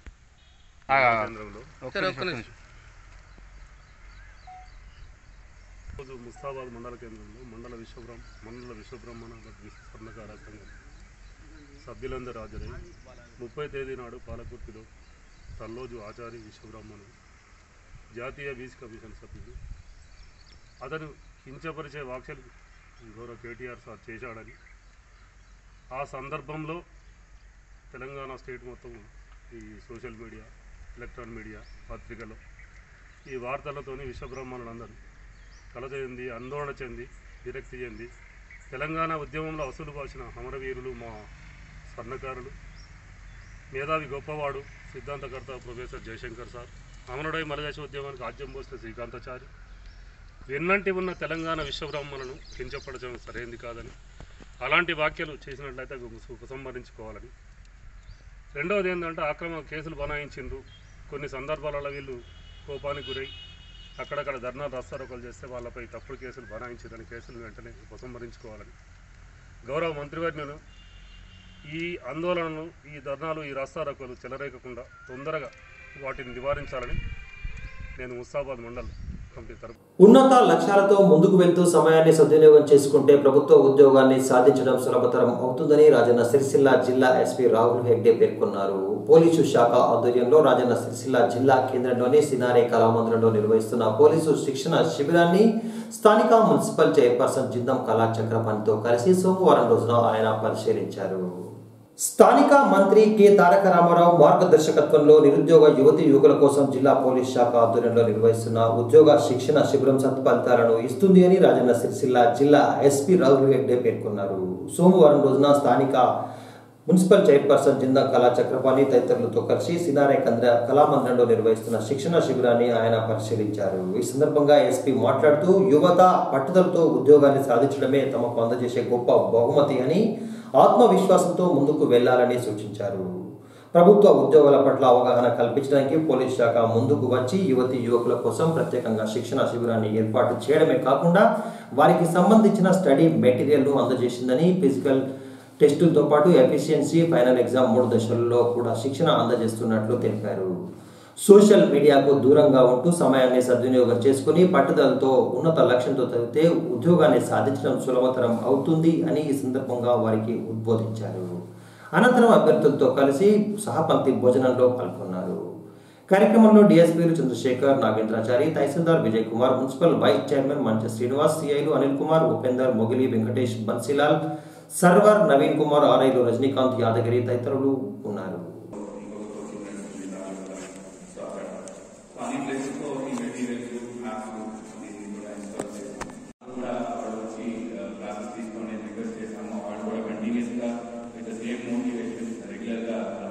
S: సరే, ఒక్క నిమిషం. రోజు ముస్తాబాద్ మండల కేంద్రంలో మండల విశ్వబ్రహ్మ మండల విశ్వబ్రహ్మణ స్వర్ణకార సంఘం సభ్యులందరూ హాజరై ముప్పై తేదీ నాడు పాలకుర్తిలో తల్లోజు ఆచారి విశ్వబ్రహ్మణు జాతీయ బీసీ కమిషన్ సభ్యుడు అతను కించపరిచే వ్యాఖ్యలు గౌరవ కేటీఆర్ సార్ చేశాడని ఆ సందర్భంలో తెలంగాణ స్టేట్ మొత్తం ఈ సోషల్ మీడియా ఎలక్ట్రానిక్ మీడియా పత్రికలో ఈ వార్తలతోని విశ్వబ్రహ్మణులందరూ కలత చెంది ఆందోళన చెంది విరక్తి చెంది తెలంగాణ ఉద్యమంలో అసలు బాసిన అమరవీరులు మా స్వర్ణకారులు మేధావి గొప్పవాడు సిద్ధాంతకర్త ప్రొఫెసర్ జయశంకర్ సార్ అమరుడై మలదేశ ఉద్యమానికి ఆద్యం పోసిన శ్రీకాంతాచారి వెన్నంటి ఉన్న తెలంగాణ విశ్వబ్రహ్మణులను కించపరచడం సరైనది కాదని అలాంటి వ్యాఖ్యలు చేసినట్లయితే ఉపసంహరించుకోవాలని రెండవది ఏంటంటే ఆక్రమణ కేసులు బనాయించిండ్రు కొన్ని సందర్భాలలో వీళ్ళు కోపానికి గురై అక్కడక్కడ ధర్నాలు రస్తారోకలు చేస్తే వాళ్ళపై తప్పుడు కేసులు బనాయించారని కేసులు వెంటనే ఉపసంహరించుకోవాలని గౌరవ మంత్రివర్యులను ఈ ఆందోళనలు ఈ ధర్నాలు ఈ రస్తారోకలు చెలరేగకుండా తొందరగా వాటిని నివారించాలని నేను ముస్తాబాద్ మండల్ కమిటీ తరపు
A: ఉన్నత లక్ష్యాలతో ముందుకు వెళ్తూ సమయాన్ని సద్వినియోగం చేసుకుంటే ప్రభుత్వ ఉద్యోగాన్ని సాధించడం సులభతరం అవుతుందని రాజన్న సిరిసిల్ల జిల్లా ఎస్పీ రాహుల్ హెగ్డే పేర్కొన్నారు పోలీసు శాఖ ఆధ్వర్యంలో రాజన్న సిరిసిల్ల జిల్లా కేంద్రంలోని సినారే కళామందిరంలో నిర్వహిస్తున్న పోలీసు శిక్షణ శిబిరాన్ని స్థానిక మున్సిపల్ చైర్పర్సన్ జిందం కళా చక్రపాణితో కలిసి సోమవారం రోజున ఆయన పరిశీలించారు స్థానిక మంత్రి కె తారక రామారావు మార్గదర్శకత్వంలో నిరుద్యోగ యువతి యువకుల కోసం జిల్లా పోలీస్ శాఖ ఆధ్వర్యంలో నిర్వహిస్తున్న ఉద్యోగ శిక్షణ శిబిరం సత్ఫలితాలను ఇస్తుంది అని రాజన్న సిరిసిల్ల జిల్లా ఎస్పీ రాహుల్ హెగ్డే పేర్కొన్నారు సోమవారం రోజున స్థానిక మున్సిపల్ చైర్పర్సన్ జిందా కళా చక్రపాణి తదితరులతో కలిసి సినారే కంద్ర కళామందిరంలో నిర్వహిస్తున్న శిక్షణ శిబిరాన్ని ఆయన పరిశీలించారు ఈ సందర్భంగా ఎస్పీ మాట్లాడుతూ యువత పట్టుదలతో ఉద్యోగాన్ని సాధించడమే తమకు అందజేసే గొప్ప బహుమతి అని ఆత్మవిశ్వాసంతో ముందుకు వెళ్లాలని సూచించారు ప్రభుత్వ ఉద్యోగాల పట్ల అవగాహన కల్పించడానికి పోలీస్ శాఖ ముందుకు వచ్చి యువతి యువకుల కోసం ప్రత్యేకంగా శిక్షణ శిబిరాన్ని ఏర్పాటు చేయడమే కాకుండా వారికి సంబంధించిన స్టడీ మెటీరియల్ను అందజేసిందని ఫిజికల్ టెస్టులతో పాటు ఎఫిషియన్సీ ఫైనల్ ఎగ్జామ్ మూడు దశల్లో కూడా శిక్షణ అందజేస్తున్నట్లు తెలిపారు సోషల్ మీడియాకు దూరంగా ఉంటూ సమయాన్ని సద్వినియోగం చేసుకుని పట్టుదలతో ఉన్నత లక్ష్యంతో చదివితే ఉద్యోగాన్ని సాధించడం సులభతరం అవుతుంది అని ఈ సందర్భంగా వారికి ఉద్బోధించారు అనంతరం అభ్యర్థులతో కలిసి సహపంక్తి భోజనంలో పాల్గొన్నారు కార్యక్రమంలో డిఎస్పీలు Chandrashekar Nagendrachari tahsildar Vijay Kumar municipal vice chairman Mancha Srinivas సిఐలు అనిల్ కుమార్ ఉపేందర్ మొగిలి వెంకటేష్ బన్సీలాల్ సర్వర్ నవీన్ కుమార్ ఆర్ఐలు రజనీకాంత్ యాదగిరి తదితరులు ఉన్నారు
T: క్లాసెస్ తీసుకొని రిక్వెస్ట్ చేస్తాము వాళ్ళు కూడా కంటిన్యూస్గా విత్ సేమ్ మోటివేషన్ రెగ్యులర్గా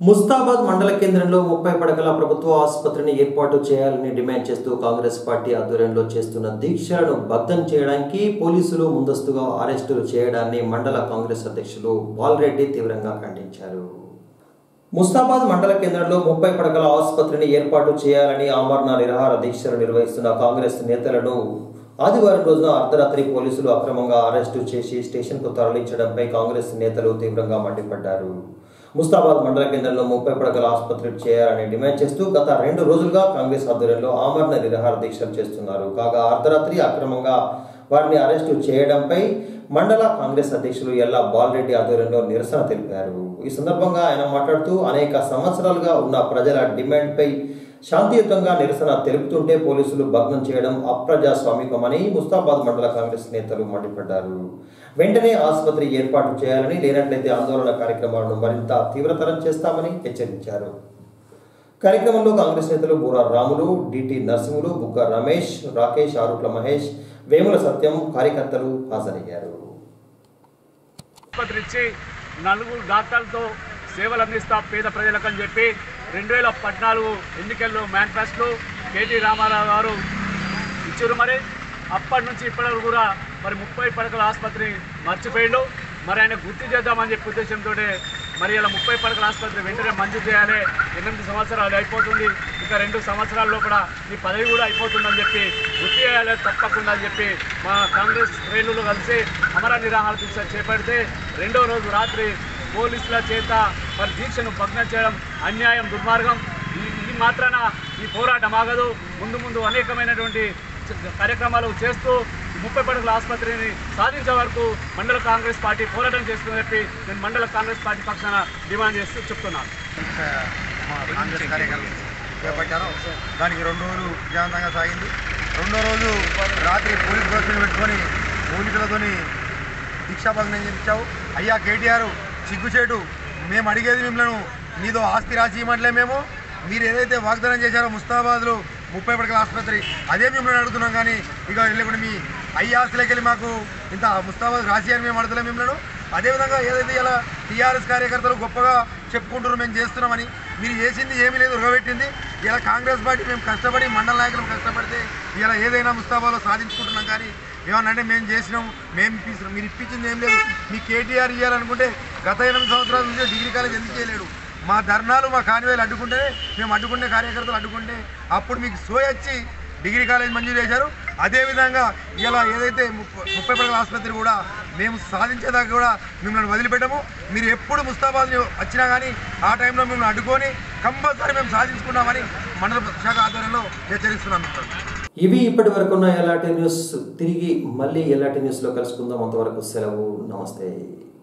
A: ముస్తాబాద్ మండల కేంద్రంలో ముప్పై పడకల ప్రభుత్వ ఆసుపత్రిని ఏర్పాటు చేయాలని డిమాండ్ చేస్తూ కాంగ్రెస్ పార్టీ ఆధ్వర్యంలో చేస్తున్న దీక్షలను భగ్నం చేయడానికి పోలీసులు ముందస్తుగా అరెస్టులు చేయడాన్ని మండల కాంగ్రెస్ అధ్యక్షులు బాలరెడ్డి తీవ్రంగా ఖండించారు ముస్తాబాద్ మండల కేంద్రంలో ముప్పై పడకల ఆసుపత్రిని ఏర్పాటు చేయాలని ఆమరణ నిరాహార దీక్షలు నిర్వహిస్తున్న కాంగ్రెస్ నేతలను ఆదివారం రోజున అర్ధరాత్రి పోలీసులు అక్రమంగా అరెస్టు చేసి స్టేషన్కు తరలించడంపై కాంగ్రెస్ నేతలు తీవ్రంగా మండిపడ్డారు ముస్తాబాద్ మండల కేంద్రంలో ముప్పై పడకల ఆసుపత్రి చేయాలని డిమాండ్ చేస్తూ గత రెండు రోజులుగా కాంగ్రెస్ ఆధ్వర్యంలో ఆమరణ నిరాహార దీక్షలు చేస్తున్నారు కాగా అర్ధరాత్రి అక్రమంగా వారిని అరెస్టు చేయడంపై మండల కాంగ్రెస్ అధ్యక్షులు ఎల్లా బాలరెడ్డి ఆధ్వర్యంలో నిరసన తెలిపారు ఈ సందర్భంగా ఆయన మాట్లాడుతూ అనేక సంవత్సరాలుగా ఉన్న ప్రజల డిమాండ్పై శాంతియుతంగా నిరసన తెలుపుతుంటే పోలీసులు భగ్నం చేయడం అప్రజాస్వామికమని ముస్తాబాద్ మండల కాంగ్రెస్ నేతలు మండిపడ్డారు వెంటనే ఆసుపత్రి ఏర్పాటు చేయాలని లేనట్లయితే ఆందోళన కార్యక్రమాలను మరింత తీవ్రతరం చేస్తామని హెచ్చరించారు కార్యక్రమంలో కాంగ్రెస్ నేతలు బూరా రాములు డిటి నరసింహులు బుగ్గ రమేష్ రాకేష్ ఆరుట్ల మహేష్ వేముల సత్యం కార్యకర్తలు హాజరయ్యారు
T: ఆసుపత్రి ఇచ్చి నలుగురు డాక్టర్లతో సేవలు అందిస్తా పేద ప్రజలకు అని చెప్పి రెండు వేల పద్నాలుగు ఎన్నికల్లో మేనిఫెస్టో కేటీ రామారావు గారు ఇచ్చారు మరి అప్పటి నుంచి ఇప్పటి వరకు కూడా మరి ముప్పై పడకల ఆసుపత్రి మర్చిపోయిండు మరి ఆయన గుర్తు చేద్దామని చెప్పి ఉద్దేశంతో మరి ఇలా ముప్పై పడకల ఆసుపత్రి వెంటనే మంజూరు చేయాలి ఎనిమిది సంవత్సరాలు అయిపోతుంది ఇంకా రెండు సంవత్సరాల్లో కూడా ఈ పదవి కూడా అయిపోతుందని చెప్పి గుర్తు చేయాలి తప్పకుండా అని చెప్పి మా కాంగ్రెస్ శ్రేణులు కలిసి అమర నిరాహార దీక్ష చేపడితే రెండో రోజు రాత్రి పోలీసుల చేత మరి దీక్షను భగ్నం చేయడం అన్యాయం దుర్మార్గం ఈ ఈ మాత్రాన ఈ పోరాటం ఆగదు ముందు ముందు అనేకమైనటువంటి కార్యక్రమాలు చేస్తూ ముప్పై పడకల ఆసుపత్రిని సాధించే వరకు మండల కాంగ్రెస్ పార్టీ పోరాటం చేస్తుందని చెప్పి నేను మండల కాంగ్రెస్ పార్టీ పక్షాన డిమాండ్ చేస్తూ చెప్తున్నాను
U: మా కాంగ్రెస్ కార్యకర్తలు చేపట్టారో దానికి రెండు రోజులు విజయవంతంగా సాగింది రెండో రోజు రాత్రి పోలీస్ బస్సులు పెట్టుకొని పోలీసులతోని దీక్షాభంగం చేయించావు అయ్యా కేటీఆర్ సిగ్గుచేటు మేము అడిగేది మిమ్మల్ని మీదో ఆస్తి రాసి ఇవ్వట్లే మేము మీరు ఏదైతే వాగ్దానం చేశారో ముస్తాబాద్లో ముప్పై పడకల ఆసుపత్రి అదే మిమ్మల్ని అడుగుతున్నాం కానీ ఇక వెళ్ళకుండా మీ అయ్యి ఆస్తులకి వెళ్ళి మాకు ఇంత ముస్తాబాద్ రాసి అని మేము అడగలేం మిమ్మల్ని అదేవిధంగా ఏదైతే ఇలా టీఆర్ఎస్ కార్యకర్తలు గొప్పగా చెప్పుకుంటున్నారు మేము చేస్తున్నామని మీరు చేసింది ఏమీ లేదు ఉరగబెట్టింది ఇలా కాంగ్రెస్ పార్టీ మేము కష్టపడి మండల నాయకులు కష్టపడితే ఇలా ఏదైనా ముస్తాబాలో సాధించుకుంటున్నాం కానీ ఏమన్నంటే మేము చేసినాం మేము ఇప్పిస్తున్నాం మీరు ఇప్పించింది ఏం లేదు మీ కేటీఆర్ ఇవ్వాలనుకుంటే గత ఎనిమిది సంవత్సరాల నుంచి డిగ్రీ కాలేజ్ ఎందుకు చేయలేడు మా ధర్నాలు మా కానివేలు అడ్డుకుంటే మేము అడ్డుకునే కార్యకర్తలు అడ్డుకుంటే అప్పుడు మీకు సోయొచ్చి డిగ్రీ కాలేజ్ మంజూరు చేశారు అదేవిధంగా ఇలా ఏదైతే ముప్పై ముప్పై పడకల ఆసుపత్రి కూడా మేము సాధించేదాకా కూడా మిమ్మల్ని వదిలిపెట్టము మీరు ఎప్పుడు ముస్తాబాద్ వచ్చినా కానీ ఆ టైంలో మిమ్మల్ని అడ్డుకొని కంపల్సరీ మేము సాధించుకున్నామని మండల శాఖ ఆధ్వర్యంలో హెచ్చరిస్తున్నాం మిమ్మల్ని
A: ఇవి ఇప్పటి వరకు ఉన్న ఎలాంటి న్యూస్ తిరిగి మళ్ళీ ఎలాంటి న్యూస్లో కలుసుకుందాం అంతవరకు సెలవు నమస్తే